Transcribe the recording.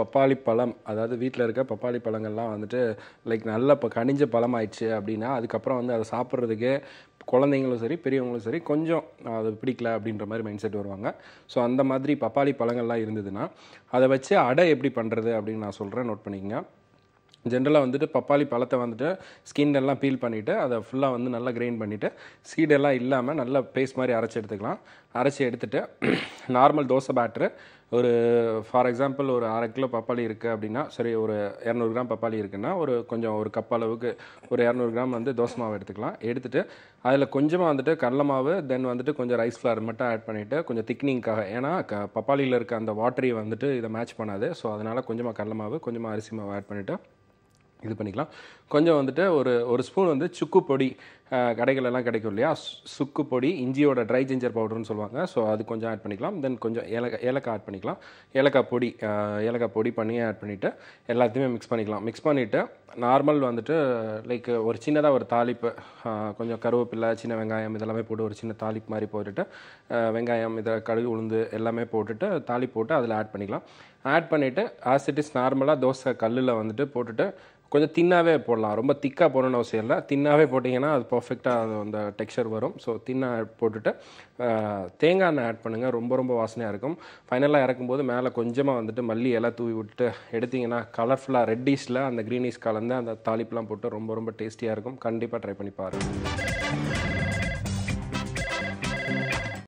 பப்பாளி பழம் அதாவது வீட்டில் இருக்க பப்பாளி பழங்கள்லாம் வந்துட்டு லைக் நல்ல இப்போ கனிஞ்ச பழம் ஆயிடுச்சு அப்படின்னா அதுக்கப்புறம் வந்து அதை சாப்பிட்றதுக்கே குழந்தைங்களும் சரி பெரியவங்களும் சரி கொஞ்சம் அது பிடிக்கல அப்படின்ற மாதிரி மைண்ட் செட் வருவாங்க ஸோ அந்த மாதிரி பப்பாளி பழங்கள்லாம் இருந்ததுன்னா அதை வச்சு அடை எப்படி பண்ணுறது அப்படின்னு நான் சொல்கிறேன் நோட் பண்ணிக்கங்க ஜென்ரலாக வந்துட்டு பப்பாளி பழத்தை வந்துட்டு ஸ்கின் எல்லாம் பீல் பண்ணிவிட்டு அதை ஃபுல்லாக வந்து நல்லா கிரைண்ட் பண்ணிவிட்டு சீடெல்லாம் இல்லாமல் நல்லா பேஸ்ட் மாதிரி அரைச்சி எடுத்துக்கலாம் அரைச்சி எடுத்துட்டு நார்மல் தோசை பேட்ரு ஒரு ஃபார் எக்ஸாம்பிள் ஒரு அரை கிலோ பப்பாளி இருக்குது அப்படின்னா சரி ஒரு இரநூறு கிராம் பப்பாளி இருக்குன்னா ஒரு கொஞ்சம் ஒரு கப் அளவுக்கு ஒரு இரநூறு கிராம் வந்து தோசை மாவு எடுத்துக்கலாம் எடுத்துட்டு அதில் கொஞ்சமாக வந்துட்டு கடலை மாவு தென் வந்துட்டு கொஞ்சம் ரைஸ் ஃப்ளார் மட்டும் ஆட் பண்ணிவிட்டு கொஞ்சம் திக்னிங்காக ஏன்னா க பப்பாளியில் இருக்க அந்த வாட்டரி வந்துட்டு இதை மேட்ச் பண்ணாது ஸோ அதனால் கொஞ்சமாக கடலை மாவு கொஞ்சமாக அரிசி மாவு ஆட் பண்ணிவிட்டு இது பண்ணிக்கலாம் கொஞ்சம் வந்துட்டு ஒரு ஒரு ஸ்பூன் வந்து சுக்கு பொடி அஹ், கடைகள் எல்லாம் கிடைக்கும் இல்லையா சு- சுக்கு பொடி இஞ்சியோட ட்ரை ஜிஞ்சர் பவுடர்னு சொல்லுவாங்க ஸோ அது கொஞ்சம் ஆட் பண்ணிக்கலாம் தென் கொஞ்சம் ஏலக்காய் ஏலக்காய் ஆட் பண்ணிக்கலாம் ஏலக்காய் பொடி அஹ், ஏலக்காய் பொடி பண்ணி ஆட் பண்ணிவிட்டு எல்லாத்தையுமே மிக்ஸ் பண்ணிக்கலாம் மிக்ஸ் பண்ணிவிட்டு நார்மல் வந்துட்டு லைக் ஒரு சின்னதாக ஒரு தாளிப்பு அஹ், கொஞ்சம் கருவேப்பிலை சின்ன வெங்காயம் இதெல்லாமே போட்டு ஒரு சின்ன தாளிப்பு மாதிரி போட்டுட்டு அஹ், வெங்காயம் இதை கடுகு உளுந்து எல்லாமே போட்டுட்டு தாளிப்பு போட்டு அதில் ஆட் பண்ணிக்கலாம் ஆட் பண்ணிவிட்டு ஆஸ் இட் இஸ் நார்மலாக தோசை கல்லில் வந்துட்டு போட்டுட்டு கொஞ்சம் தின்னாவே போடலாம் ரொம்ப திக்காக போடணும்னு அவசியம் இல்லை தின்னாவே போட்டிங்கன்னா அது பர்ஃபெக்டாக அது அந்த டெக்ஸ்சர் வரும் ஸோ தின்னா போட்டுட்டு அஹ், தேங்காய் எண்ணெய் ஆட் பண்ணுங்கள் ரொம்ப ரொம்ப வாசனையாக இருக்கும் ஃபைனலாக இறக்கும்போது மேலே கொஞ்சமாக வந்துட்டு மல்லி இலை தூவி விட்டுட்டு எடுத்தீங்கன்னா கலர்ஃபுல்லாக ரெட்டிஷில் அந்த க்ரீனிஷ் கலந்து அந்த தாளிப்புலாம் போட்டு ரொம்ப ரொம்ப டேஸ்டியாக இருக்கும் கண்டிப்பாக ட்ரை பண்ணி பாருங்கள்